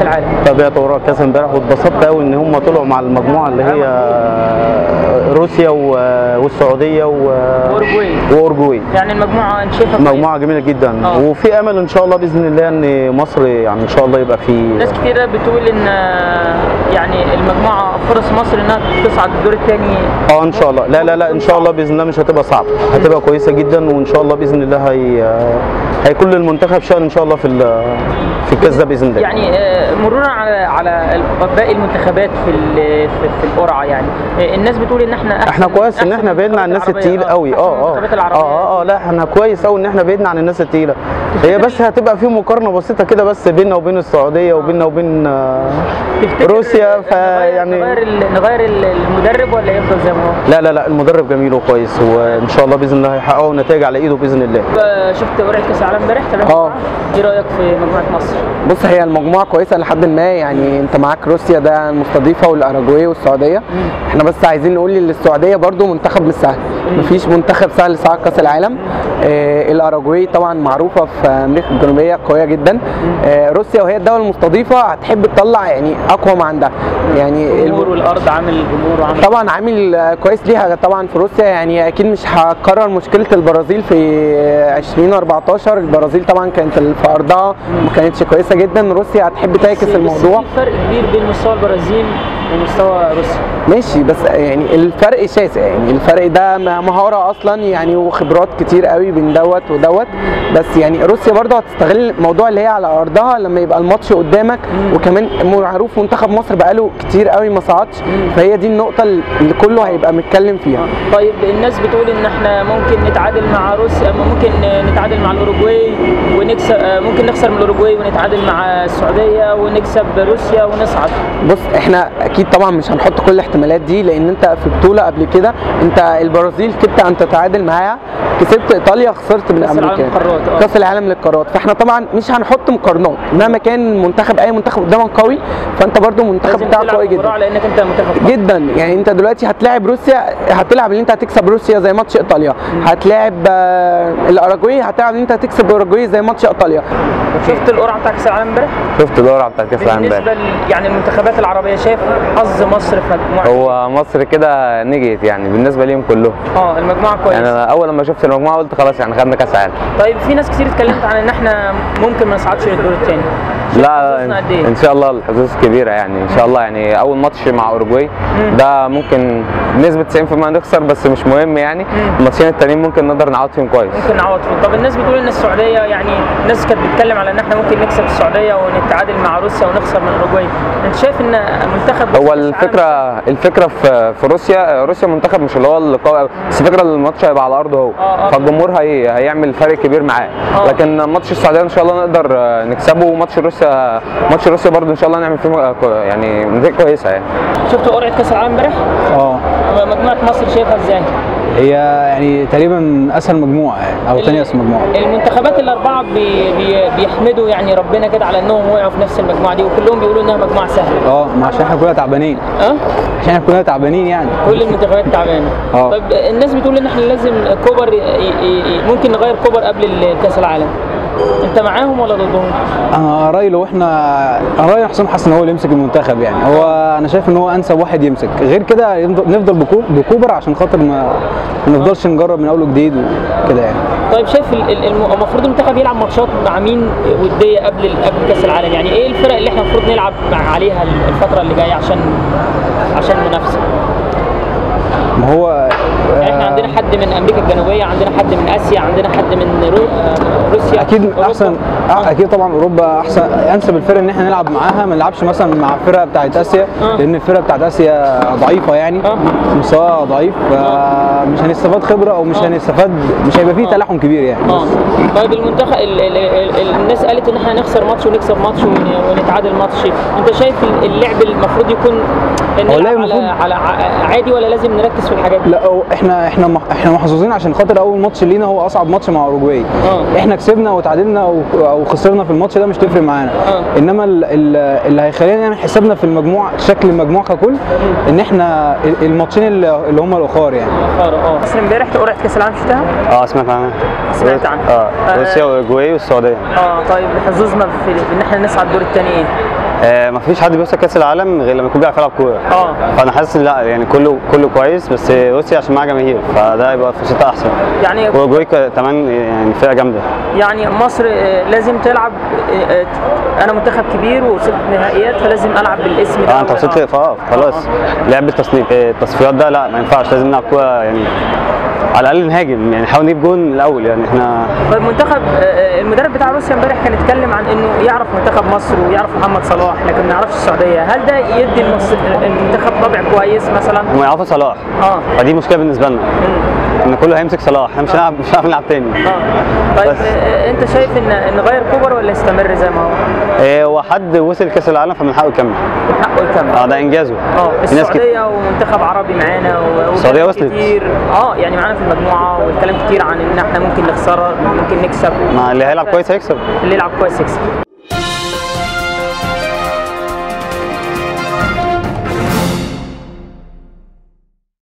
العالم تابعت ورا كاس امبارح واتبسطت قوي ان هم طلعوا مع المجموعه اللي هي روسيا و- والسعوديه و- واورجواي واورجواي يعني المجموعه انت شايفها كويسة. مجموعه جميله جدا آه. وفي امل ان شاء الله باذن الله ان مصر يعني ان شاء الله يبقى في ناس كتيرة بتقول ان يعني المجموعه فرص مصر انها تصعد الدور الثاني اه ان شاء الله لا لا لا ان شاء الله باذن الله مش هتبقى صعبه هتبقى كويسه جدا وان شاء الله باذن الله هي هيكون للمنتخب شأن ان شاء الله في ال- في الكاس ده باذن الله يعني آه، مرورا على على باقي المنتخبات في ال- في, في القرعه يعني آه، الناس بتقول ان احنا أحسن احنا كويس ان أحسن احنا بعدنا عن الناس المنتخبات التقيله العربية. قوي أحسن اه اه المنتخبات اه العربيه اه اه لا احنا كويس قوي ان احنا بعدنا عن الناس التقيله هي بس هتبقى في مقارنه بسيطه كده بس بيننا وبين السعوديه وبيننا وبين آه، تفتكر روسيا نغير- فيعني نغير ال- نغير ال- المدرب ولا يفضل زي ما هو؟ لا لا لا المدرب جميل وكويس وان شاء الله باذن الله هيحققوا نتائج على ايده باذن الله آه، شفت قرعه كاس العالم امبارح تابعت اه. ايه رايك في مجموعه مصر؟ بص هي المجموعه كويسه لحد ما يعني انت معاك روسيا ده المستضيفه والاراجواي والسعوديه احنا بس عايزين نقول ان السعوديه برضو منتخب مش سهل مفيش منتخب سهل صعد كاس العالم آه الاراجواي طبعا معروفه في امريكا الجنوبيه قويه جدا آه روسيا وهي الدوله المستضيفه هتحب تطلع يعني اقوى ما عندها يعني الم- الجمهور والارض عامل جمهور وعامل طبعا عامل آه، كويس ليها طبعا في روسيا يعني اكيد مش هكرر مشكله البرازيل في 2014 البرازيل طبعا كانت في ارضها ما كانتش كويسه جدا روسيا هتحب تعكس بس- الموضوع بس في فرق كبير بين مستوى البرازيل ومستوى روسيا ماشي بس يعني الفرق شاسع يعني الفرق ده م- مهاره اصلا يعني وخبرات كتير قوي بين دوت ودوت بس يعني روسيا برضه هتستغل الموضوع اللي هي على ارضها لما يبقى الماتش قدامك وكمان معروف منتخب مصر بقاله كتير قوي ما صعدش فهي دي النقطه اللي كله هيبقى متكلم فيها طيب الناس بتقول ان احنا ممكن نتعادل مع روسيا ممكن نتعادل مع الاوروجواي ونكسب آه، ممكن نخسر من الاوروجواي ونتعادل مع السعوديه ونكسب روسيا ونصعد بص احنا اكيد طبعا مش هنحط كل الاحتمالات دي لان انت في بطوله قبل كده انت البرازيل كنت ان تتعادل معاها كسبت ايطاليا خسرت من كأس العالم امريكا للقارات، اه. كاس العالم للقارات فاحنا طبعا مش هنحط مقارنات مهما كان منتخب اي منتخب قدامك قوي فانت برضو المنتخب لازم بتاعك تلعب قوي مباراة جدا لانك انت منتخب قوي. جدا يعني انت دلوقتي هتلاعب روسيا هتلعب ان انت هتكسب روسيا زي ماتش ايطاليا هتلاعب آه، الاراجواي هتلعب ان انت هتكسب الاوروجواي زي ماتش ايطاليا شفت القرعه بتاع كاس العالم امبارح شفت القرعه بتاعت كاس العالم بالنسبه امبارح ل- يعني المنتخبات العربيه شايف حظ مصر في مجموعه هو مصر كده نجحت يعني بالنسبه ليهم كلهم اه المجموعه يعني كويسه انا اول لما شفت المجموعه قلت خلاص يعني خدنا كاس عالم طيب في ناس كتير اتكلمت عن ان احنا ممكن ما نصعدش للدور الثاني لا حظوظنا قد ايه؟ ان شاء الله الحظوظ كبيره يعني ان شاء الله يعني اول ماتش مع اوروجواي ده ممكن بنسبه 90% نخسر بس مش مهم يعني الماتشين التانيين ممكن نقدر نعوض فيهم كويس ممكن نعوض فيه طب الناس بتقول ان السعوديه يعني الناس كانت بتتكلم على ان احنا ممكن نكسب السعوديه ونتعادل مع روسيا ونخسر من اوروجواي انت شايف ان منتخب هو كأس العالم الفكره الفكره في في روسيا روسيا منتخب مش اللي هو القوي أوي، بس الفكره ان الماتش هيبقى على ارضه هو آه، آه. فالجمهور هي هيعمل فرق كبير معاه آه. لكن ماتش السعوديه ان شاء الله نقدر آه، نكسبه وماتش روسيا ماتش روسيا برضه ان شاء الله نعمل فيه آه، كو- يعني نتيجه كويسه يعني شفتوا قرعه كاس العالم امبارح اه مجموعه مصر شايفها ازاي هي يعني تقريبا اسهل مجموعه يعني او تاني اسهل مجموعه المنتخبات الاربعه بي بي بيحمدوا يعني ربنا كده على انهم وقعوا في نفس المجموعه دي وكلهم بيقولوا انها مجموعه سهله اه ما عشان احنا كلنا تعبانين اه عشان احنا كلنا تعبانين يعني كل المنتخبات تعبانه اه. طيب الناس بتقول ان احنا لازم كوبر ي- ي- ي- ممكن نغير كوبر قبل كاس العالم انت معاهم ولا ضدهم؟ انا رايي لو احنا انا رايي حسام حسن هو اللي يمسك المنتخب يعني هو انا شايف ان هو انسب واحد يمسك غير كده يفضل- نفضل بكو- بكوبر عشان خاطر ما ما نفضلش نجرب من اول وجديد وكده يعني طيب شايف ال- ال- الم- المفروض المنتخب يلعب ماتشات مع مين وديه قبل ال- قبل كاس العالم يعني ايه الفرق اللي احنا المفروض نلعب مع عليها الفتره اللي جايه عشان عشان المنافسه ما هو يعني احنا عندنا حد من امريكا الجنوبيه عندنا حد من اسيا عندنا حد من رو... آه، روسيا اكيد أوروبا. احسن أه اكيد طبعا اوروبا احسن انسب الفرق ان احنا نلعب معاها ما نلعبش مثلا مع الفرقه بتاعت اسيا آه. لان الفرقه بتاعت اسيا ضعيفه يعني آه. مستواها ضعيف فمش هنستفاد خبره او مش آه. هنستفاد مش هيبقى فيه آه. تلاحم كبير يعني اه طيب المنتخب ال... ال... ال... الناس قالت ان احنا هنخسر ماتش ونكسب ماتش ون... ونتعادل ماتش انت شايف ال- اللعب المفروض يكون نلعب اللعب على... المفروض- على ع- عادي ولا لازم نركز في الحاجات دي؟ لا هو احنا احنا مح- احنا محظوظين عشان خاطر اول ماتش لينا هو اصعب ماتش مع اوروجواي آه. احنا كسبنا وتعادلنا او او خسرنا في الماتش ده مش تفرق معانا آه. انما ال- ال- اللي هيخلينا نعمل حسابنا في المجموعه شكل المجموعه ككل ان احنا ال- الماتشين اللي اللي هم الاخر يعني خارج اه بس امبارح قرعه كاس العالم شفتها؟ اه سمعت عنها سمعت عنها اه روسيا واوروجواي والسعوديه اه طيب حظوظنا في ان احنا نصعد الدور الثاني ايه؟ آه مفيش حد بيوصل كاس العالم غير لما يكون بيعرف يلعب كوره اه فانا حاسس إن لا يعني كله كله كويس بس روسيا عشان معاها جماهير فده يبقى فرصتها احسن يعني واوروجواي ك- كمان يعني فرقه جامده يعني مصر آه، لازم تلعب آه، آه، انا منتخب كبير ووصلت نهائيات فلازم العب بالاسم ده اه انت وصلت فاه خلاص لعب التصنيف التصفيات ده لا ما ينفعش لازم نلعب كوره يعني على الاقل نهاجم يعني نحاول نجيب جون الاول يعني احنا طيب منتخب آه، المدرب بتاع روسيا امبارح كان اتكلم عن انه يعرف منتخب مصر ويعرف محمد صلاح لكن ما يعرفش السعوديه هل ده يدي المص- المنتخب طابع كويس مثلا هم يعرفوا صلاح اه فدي مشكله بالنسبه لنا ان كله هيمسك صلاح احنا مش هنلعب مش هنعرف نلعب تاني اه طيب بس. آه، انت شايف ان نغير كوبر ولا يستمر زي ما هو إيه، هو حد وصل كاس العالم فمن حقه يكمل من حقه يكمل اه ده انجازه اه في ناس كت- السعوديه ومنتخب عربي معانا و- السعودية وكلام وصلت. كتير اه يعني معانا في المجموعه والكلام كتير عن ان احنا ممكن نخسر ممكن نكسب ما اللي هيلعب كويس هيكسب اللي يلعب كويس يكسب